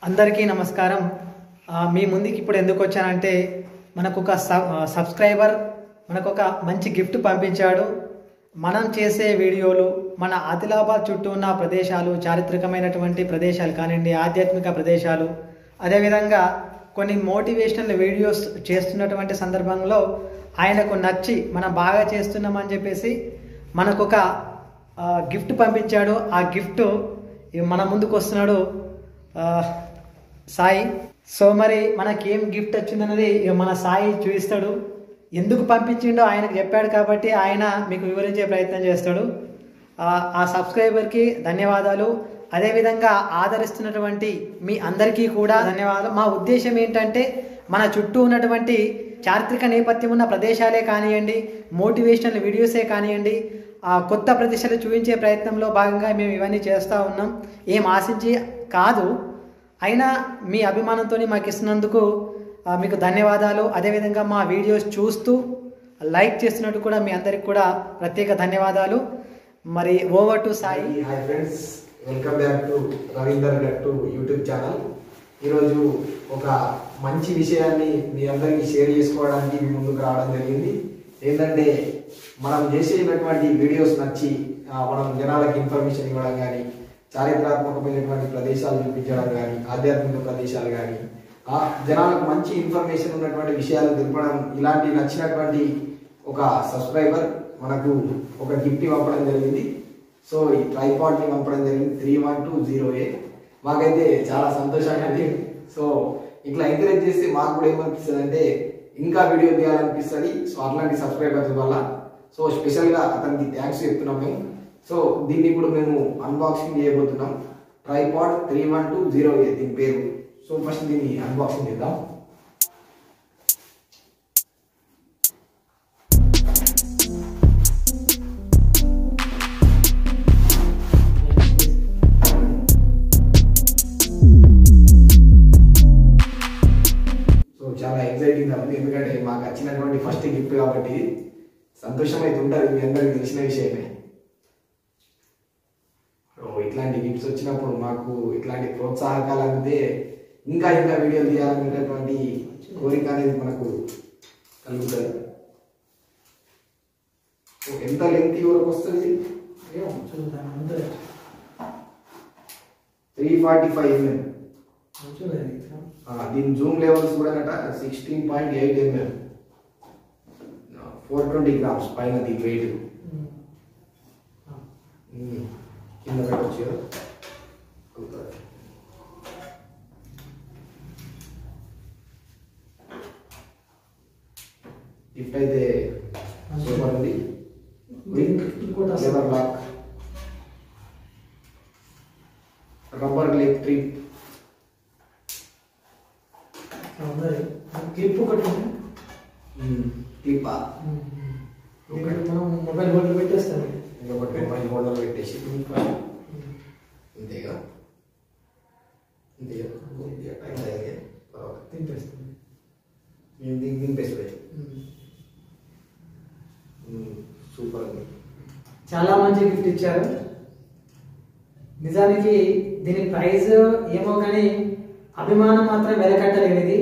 అందరికీ నమస్కారం ఆ, మీ ముందుకి ఇప్పుడు ఎందుకు వచ్చానంటే మనకు ఒక సబ్ ఆ, సబ్స్క్రైబర్ మనకు ఒక మంచి గిఫ్ట్ పంపించాడు మనం చేసే వీడియోలు మన ఆదిలాబాద్ చుట్టూ ఉన్న ప్రదేశాలు చారిత్రకమైనటువంటి ప్రదేశాలు కానివ్వండి ఆధ్యాత్మిక ప్రదేశాలు అదేవిధంగా కొన్ని మోటివేషనల్ వీడియోస్ చేస్తున్నటువంటి సందర్భంలో ఆయనకు నచ్చి మనం బాగా చేస్తున్నామని చెప్పేసి మనకు ఒక ఆ, గిఫ్ట్ పంపించాడు ఆ గిఫ్ట్ ఇవి మన ముందుకు వస్తున్నాడు ఆ, సాయి సో మరి మనకి ఏం గిఫ్ట్ వచ్చిందన్నది ఇక మన సాయి చూపిస్తాడు ఎందుకు పంపించిండో ఆయనకు చెప్పాడు కాబట్టి ఆయన మీకు వివరించే ప్రయత్నం చేస్తాడు ఆ, ఆ సబ్స్క్రైబర్కి ధన్యవాదాలు అదేవిధంగా ఆదరిస్తున్నటువంటి మీ అందరికీ కూడా ధన్యవాదాలు మా ఉద్దేశం ఏంటంటే మన చుట్టూ ఉన్నటువంటి చారిత్రక నేపథ్యం ఉన్న ప్రదేశాలే కానివ్వండి మోటివేషనల్ వీడియోసే కానివ్వండి ఆ కొత్త ప్రదేశాలు చూపించే ప్రయత్నంలో భాగంగా మేము ఇవన్నీ చేస్తూ ఉన్నాం ఏం ఆశించి కాదు అయినా మీ అభిమానంతో మాకు ఇస్తున్నందుకు ఆ, మీకు ధన్యవాదాలు అదేవిధంగా మా వీడియోస్ చూస్తూ లైక్ చేస్తున్నట్టు కూడా మీ అందరికి కూడా ప్రత్యేక ధన్యవాదాలు మరి over to Sai hi friends welcome back to Ravinder Gattu YouTube channel ఈరోజు ఒక మంచి విషయాన్ని మీ అందరికీ షేర్ చేసుకోవడానికి మీ ముందుకు రావడం జరిగింది ఏంటంటే మనం చేసేటటువంటి వీడియోస్ నచ్చి ఆ, మనం జనాలకు ఇన్ఫర్మేషన్ ఇవ్వడం కానీ చారిత్రాత్మకమైనటువంటి ప్రదేశాలు చూపించడం కానీ ఆధ్యాత్మిక ప్రదేశాలు కానీ ఆ జనాలకు మంచి ఇన్ఫర్మేషన్ ఉన్నటువంటి విషయాలు తెలపడం ఇలాంటి నచ్చినటువంటి ఒక సబ్స్క్రైబర్ మనకు ఒక గిఫ్ట్ పంపడం జరిగింది సో ఈ ట్రైపాడ్ ని పంపడం జరిగింది three one two zero A మాకైతే చాలా సంతోషంగా ఉంది సో ఇట్లా ఎంకరేజ్ చేస్తే మాకు కూడా ఏమనిపిస్తుంది అంటే ఇంకా వీడియో తీయాలనిపిస్తుంది సో అట్లాంటి సబ్స్క్రైబర్స్ వల్ల సో స్పెషల్ గా అతనికి థ్యాంక్స్ చెప్తున్నాం మేము సో దీన్ని ఇప్పుడు మేము అన్బాక్సింగ్ చేయబోతున్నాం tripod three one two zero A దీని పేరు సో ఫస్ట్ దీన్ని అన్బాక్సింగ్ చేద్దాం సో చాలా ఎక్సైటింగ్ గా ఉంది ఎందుకంటే మాకు వచ్చినటువంటి ఫస్ట్ గిఫ్ట్ కాబట్టి సంతోషం అయితే ఉంటుంది మీ అందరికి తెలిసిన విషయమే సో ఇట్లాంటి గిఫ్ట్స్ వచ్చినప్పుడు మాకు ఇట్లాంటి ప్రోత్సాహకాలు అందితే ఇంకా ఇంకా వీడియోలు తీయాలనేటటువంటి కోరిక అనేది మనకు కలుగుతుంది సో ఎంత లెంత్ వరకు వస్తుంది త్రీ ఫార్టీ ఫైవ్ ఎంఎం దీని జూమ్ లెవెల్స్ కూడా గట sixteen point eight mm four twenty grams పైన దీని వెయిట్ కింద పెట్టచ్చు కదా అవుతుంది. గిఫ్ట్ అయితే సూపర్ ఉంది lever lock rubber leg trip clip ఒకటి ఉంది. క్లిప్పా ఇక్కడ మనం మొబైల్ బోర్డు పెట్టేస్తాం ఇంకొకటి మొబైల్ హోల్డర్ పెట్టేసి అంతేగా అంతేగా కొద్దిగా టైం అయింది తర్వాత తింపేస్తాం నేను దీన్ని దింపేసి పెట్టి సూపర్ ఉంది చాలా మంచి గిఫ్ట్ ఇచ్చారు నిజానికి దీని ప్రైస్ ఏమో కానీ అభిమానం మాత్రం వెలకట్టలేనిది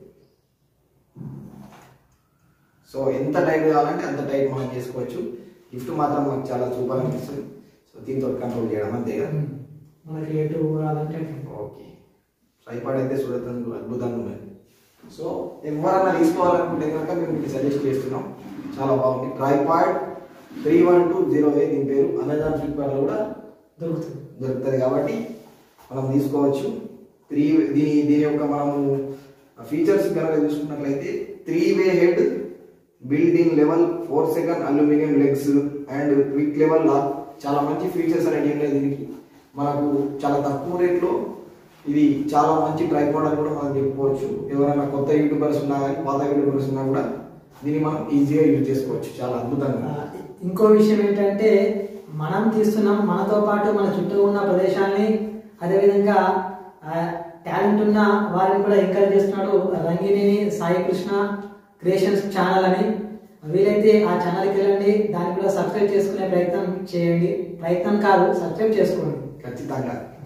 సో ఎంత టైట్ కావాలంటే అంత టైట్ మనం చేసుకోవచ్చు గిఫ్ట్ మాత్రం మాకు చాలా సూపర్ అనిపిస్తుంది సో దీంతో కంట్రోల్ చేయడం అంతేగా మనకి ఎటు రాదంటే అటు. ఓకే ట్రైపాడ్ అయితే చూడటానికి అద్భుతంగా ఉంది సో ఎవరన్నా తీసుకోవాలనుకుంటే కనుక మేము మీకు సజెస్ట్ చేస్తున్నాం చాలా బాగుంది tripod three one two zero A దీని పేరు అమెజాన్ ఫ్లిప్కార్ట్లో కూడా దొరుకుతుంది దొరుకుతుంది కాబట్టి మనం తీసుకోవచ్చు త్రీ దీని దీని యొక్క మనము ఫీచర్స్ కనుక చూసుకున్నట్లయితే three way head build in level four second aluminium legs and quick level lock చాలా మంచి ఫీచర్స్ అనేవి ఉన్నాయి దీనికి మనకు చాలా తక్కువ రేట్లో ఇది చాలా మంచి ట్రైపాడ్ అని కూడా మనం చెప్పుకోవచ్చు ఎవరైనా కొత్త యూట్యూబర్స్ ఉన్నా కానీ పాత యూట్యూబర్స్ ఉన్నా కూడా దీన్ని మనం ఈజీగా యూజ్ చేసుకోవచ్చు చాలా అద్భుతంగా ఆ, ఇంకో విషయం ఏంటంటే మనం తీస్తున్నాం మనతో పాటు మన చుట్టూ ఉన్న ప్రదేశాల్ని అదేవిధంగా టాలెంట్ ఉన్న వారిని కూడా ఎంకరేజ్ చేస్తున్నాడు రంగిణిని సాయి కృష్ణ క్రియేషన్స్ ఛానల్ అని వీలైతే ఆ ఛానల్కి వెళ్ళండి దాన్ని కూడా సబ్స్క్రైబ్ చేసుకునే ప్రయత్నం చేయండి ప్రయత్నం కాదు సబ్స్క్రైబ్ చేసుకోండి ఖచ్చితంగా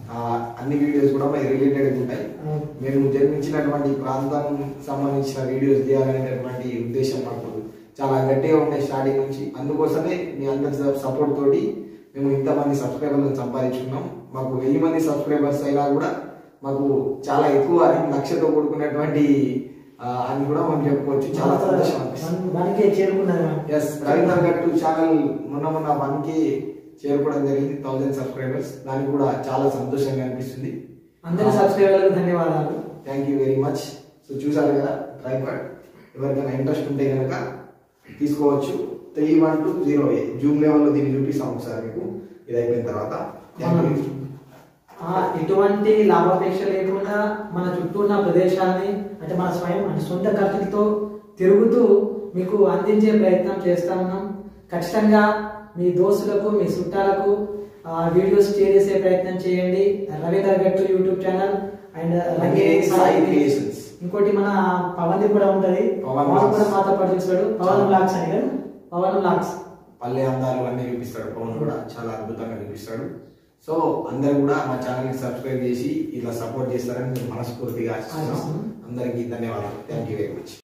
ఆ, అన్ని వీడియోస్ కూడా మరి రిలేటెడ్ ఉంటాయి మేము జన్మించినటువంటి ప్రాంతం సంబంధించిన వీడియోస్ తీయాలనేటటువంటి ఉద్దేశం మాకు చాలా గట్టిగా ఉండే స్టార్టింగ్ నుంచి అందుకోసమే మీ అందరి సపోర్ట్ తోటి మేము ఇంతమంది సబ్స్క్రైబర్లను సంపాదించుకున్నాం మాకు వెయ్యి మంది సబ్స్క్రైబర్స్ అయినా కూడా మాకు చాలా ఎక్కువ అది లక్ష్యతో కూడుకున్నటువంటి ఆ, అని కూడా మనం చెప్పుకోవచ్చు చాలా సంతోషం అనిపిస్తుంది మనకే చేరుకున్నది మనం. ఎస్ రవీందర్ గట్టు ఛానల్ మొన్న మొన్న వన్ కి చేరుకోవడం జరిగింది థౌసండ్ సబ్స్క్రైబర్స్ దానికి కూడా చాలా సంతోషంగా అనిపిస్తుంది అందరి సబ్స్క్రైబర్లకు ధన్యవాదాలు thank you very much so చూసారు కదా ట్రైపాడ్ ఎవరికైనా ఇంట్రెస్ట్ ఉంటే కనుక తీసుకోవచ్చు three one two zero A zoom లెవెల్లో దీన్ని చూపిస్తాం ఒకసారి మీకు ఇది అయిపోయిన తర్వాత థ్యాంక్ యూ ఆ, ఎటువంటి లాభాపేక్ష లేకుండా మన చుట్టూ ఉన్న ప్రదేశాన్ని అంటే మన స్వయం అంటే సొంత ఖర్చులతో తిరుగుతూ మీకు అందించే ప్రయత్నం చేస్తా ఉన్నాం ఖచ్చితంగా మీ దోస్తులకు మీ చుట్టాలకు ఆ, వీడియోస్ షేర్ చేసే ప్రయత్నం చేయండి Ravinder Gattu YouTube channel and Rangeri Sai creations. ఇంకోటి మన పవన్ కూడా ఉంటది పవన్ పవన్ కూడా బ్లాగ్స్. మాతో పాటు చూస్తాడు పవన్ బ్లాగ్స్ అని కదా పవన్ బ్లాగ్స్ పల్లె అందాలు అన్నీ చూపిస్తాడు పవన్ కూడా చాలా అద్భుతంగా చూపిస్తాడు సో అందరు కూడా మా ఛానల్ ని సబ్స్క్రైబ్ చేసి ఇట్లా సపోర్ట్ చేస్తారని మేము మనస్ఫూర్తిగా ఆశిస్తున్నాం ఆశిస్తున్నాం. అందరికీ ధన్యవాదాలు థ్యాంక్ యూ వెరీ మచ్